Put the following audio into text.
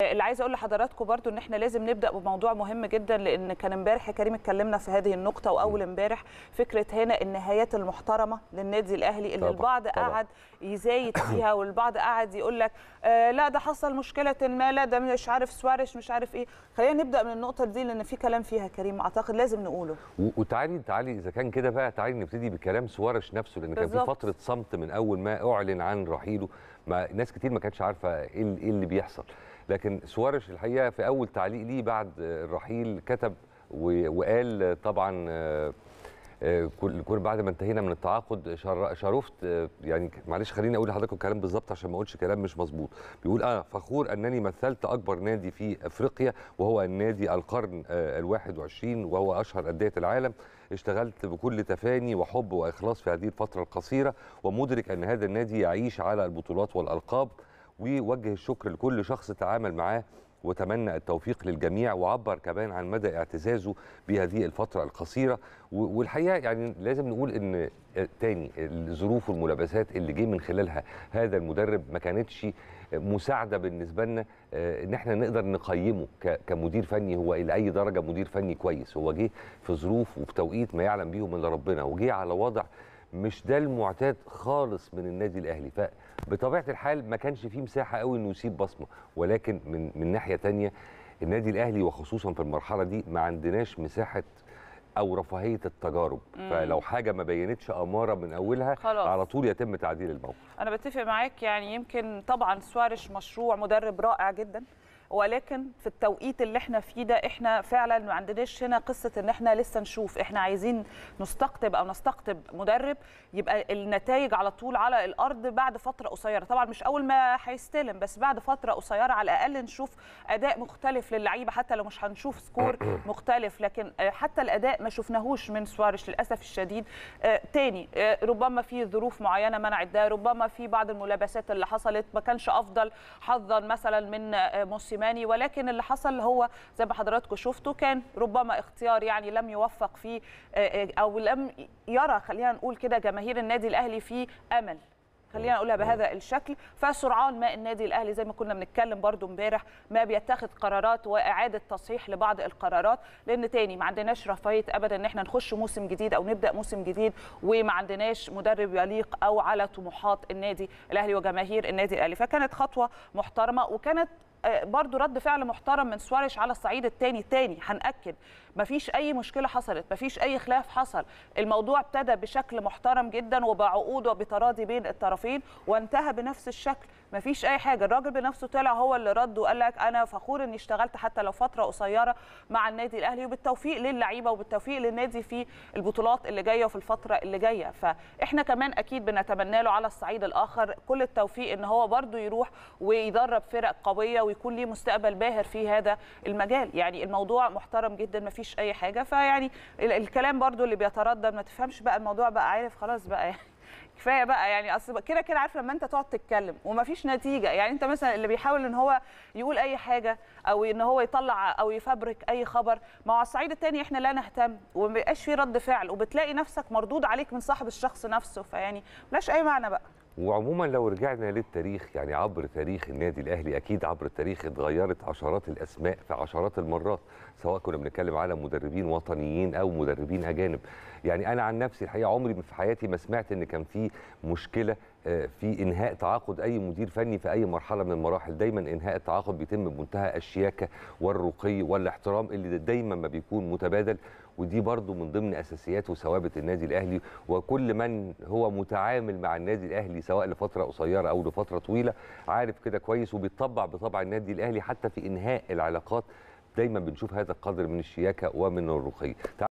اللي عايزه اقول لحضراتكم برضو ان احنا لازم نبدا بموضوع مهم جدا لان كان امبارح يا كريم اتكلمنا في هذه النقطه واول امبارح فكره هنا النهايات المحترمه للنادي الاهلي اللي طبعاً، البعض طبعاً. قعد يزايد فيها والبعض قعد يقول لك آه لا ده حصل مشكله ما لا ده مش عارف سوارش مش عارف ايه خلينا نبدا من النقطه دي لان في كلام فيها كريم اعتقد لازم نقوله و- وتعالي تعالي اذا كان كده بقى تعالي نبتدي بكلام سوارش نفسه لان كان في بالظبط. فتره صمت من اول ما اعلن عن رحيله ما ناس كتير ما كانتش عارفه ايه ال- إيه اللي بيحصل لكن سوارش الحقيقه في اول تعليق ليه بعد الرحيل كتب و- وقال طبعا آه، آه، كل كل بعد ما انتهينا من التعاقد شر- شرفت آه، يعني معلش خليني اقول لحضرتك الكلام بالظبط عشان ما اقولش كلام مش مظبوط بيقول انا فخور انني مثلت اكبر نادي في افريقيا وهو النادي القرن ال 21 وهو اشهر انديه العالم اشتغلت بكل تفاني وحب واخلاص في هذه الفتره القصيره ومدرك ان هذا النادي يعيش على البطولات والالقاب ووجه الشكر لكل شخص تعامل معاه وتمنى التوفيق للجميع وعبر كمان عن مدى اعتزازه بهذه الفترة القصيرة و- والحقيقة يعني لازم نقول ان آه، تاني الظروف والملابسات اللي جه من خلالها هذا المدرب ما كانتش مساعدة بالنسبة لنا آه، ان احنا نقدر نقيمه ك- كمدير فني هو الى اي درجة مدير فني كويس هو جه في ظروف وفي توقيت ما يعلم بيهم الا ربنا وجه على وضع مش ده المعتاد خالص من النادي الاهلي فبطبيعه الحال ما كانش فيه مساحه قوي انه يسيب بصمه ولكن من من ناحيه تانية النادي الاهلي وخصوصا في المرحله دي ما عندناش مساحه او رفاهيه التجارب فلو حاجه ما بينتش اماره من اولها خلاص. على طول يتم تعديل الموقف انا بتفق معاك يعني يمكن طبعا سوارش مشروع مدرب رائع جدا ولكن في التوقيت اللي احنا فيه ده احنا فعلا ما عندناش هنا قصه ان احنا لسه نشوف احنا عايزين نستقطب او نستقطب مدرب يبقى النتائج على طول على الارض بعد فتره قصيره طبعا مش اول ما هيستلم بس بعد فتره قصيره على الاقل نشوف اداء مختلف للعيبه حتى لو مش هنشوف سكور مختلف لكن آه، حتى الاداء ما شفناهوش من سوارش للاسف الشديد آه، تاني آه، ربما في ظروف معينه منعت ده ربما في بعض الملابسات اللي حصلت ما كانش افضل حظا مثلا من آه، موسيماني ولكن اللي حصل هو زي ما حضراتكم شفتوا كان ربما اختيار يعني لم يوفق فيه آه، آه، او لم يرى خلينا نقول كده جماهير النادي الاهلي فيه امل خلينا نقولها بهذا الشكل فسرعان ما النادي الاهلي زي ما كنا بنتكلم برضو امبارح ما بيتخذ قرارات واعاده تصحيح لبعض القرارات لان تاني ما عندناش رفاهيه ابدا ان احنا نخش موسم جديد او نبدا موسم جديد وما عندناش مدرب يليق او على طموحات النادي الاهلي وجماهير النادي الاهلي فكانت خطوه محترمه وكانت آه، برضو رد فعل محترم من سواريش على الصعيد الثاني تاني هنأكد مفيش أي مشكلة حصلت مفيش أي خلاف حصل الموضوع ابتدى بشكل محترم جدا وبعقود وبتراضي بين الطرفين وانتهى بنفس الشكل مفيش أي حاجة الراجل بنفسه طلع هو اللي رد وقال لك أنا فخور إني اشتغلت حتى لو فترة قصيرة مع النادي الأهلي وبالتوفيق للعيبة وبالتوفيق للنادي في البطولات اللي جاية وفي الفترة اللي جاية فإحنا كمان أكيد بنتمنى له على الصعيد الآخر كل التوفيق إن هو برضو يروح ويدرب فرق قوية ويكون ليه مستقبل باهر في هذا المجال يعني الموضوع محترم جدا ما فيش اي حاجه فيعني ال- الكلام برضو اللي بيتردد ما تفهمش بقى الموضوع بقى عارف خلاص بقى يعني كفايه بقى يعني اصل كده كده عارف لما انت تقعد تتكلم ومفيش نتيجه يعني انت مثلا اللي بيحاول ان هو يقول اي حاجه او ان هو يطلع او يفبرك اي خبر ما هو على الصعيد الثاني احنا لا نهتم وما بيبقاش في رد فعل وبتلاقي نفسك مردود عليك من صاحب الشخص نفسه فيعني ملاش اي معنى بقى وعموما لو رجعنا للتاريخ يعني عبر تاريخ النادي الاهلي اكيد عبر التاريخ اتغيرت عشرات الاسماء في عشرات المرات سواء كنا بنتكلم على مدربين وطنيين او مدربين اجانب يعني انا عن نفسي الحقيقه عمري في حياتي ما سمعت ان كان في مشكله آه، في انهاء تعاقد اي مدير فني في اي مرحله من المراحل دايما انهاء التعاقد بيتم بمنتهى الشياكه والرقي والاحترام اللي دايما ما بيكون متبادل ودي برضو من ضمن اساسيات وثوابت النادي الاهلي وكل من هو متعامل مع النادي الاهلي سواء لفتره قصيره او لفتره طويله عارف كده كويس وبيتطبع بطبع النادي الاهلي حتى في انهاء العلاقات دايما بنشوف هذا القدر من الشياكه ومن الرقي